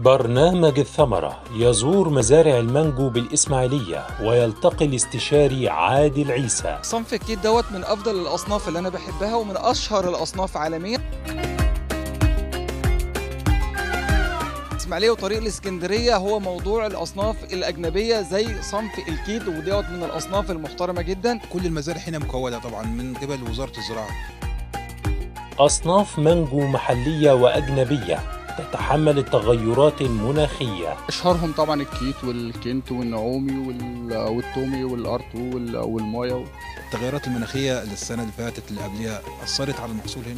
برنامج الثمرة يزور مزارع المانجو بالإسماعيلية ويلتقي الاستشاري عادل عيسى صنف الكيت دوت من افضل الاصناف اللي انا بحبها ومن اشهر الاصناف عالميا اسماعيليه وطريق الاسكندريه هو موضوع الاصناف الاجنبيه زي صنف الكيد ودوت من الاصناف المحترمه جدا كل المزارع هنا مكوله طبعا من قبل وزاره الزراعه أصناف مانجو محلية وأجنبية تتحمل التغيرات المناخية اشهرهم طبعا الكيت والكنت والنعومي وال- والتومي والارتو وال- والمايا التغيرات المناخيه السنه اللي فاتت اللي قبلها اثرت على المحصول هنا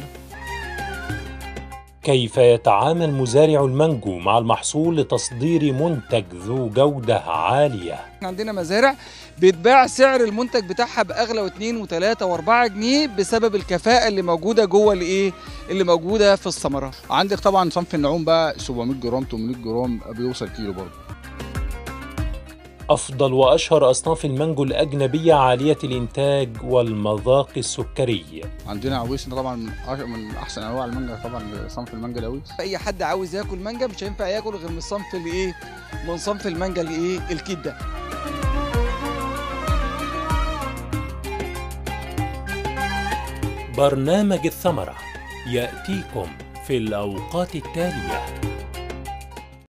كيف يتعامل مزارع المانجو مع المحصول لتصدير منتج ذو جودة عالية احنا عندنا مزارع بيتباع سعر المنتج بتاعها باغلى واثنين وثلاثة واربعة جنيه بسبب الكفاءة اللي موجودة جوه الايه اللي موجودة في الثمرة عندك طبعا صنف النعوم بقى 700 جرام 800 جرام بيوصل كيلو برضه أفضل وأشهر أصناف المانجو الأجنبية عالية الإنتاج والمذاق السكري عندنا عويسنا طبعا من أح- من احسن انواع المانجا طبعا صنف المانجا العويس اي حد عاوز ياكل مانجا مش هينفع ياكل غير من الصنف اللي ايه من صنف المانجا اللي ايه الكيد ده برنامج الثمرة يأتيكم في الأوقات التالية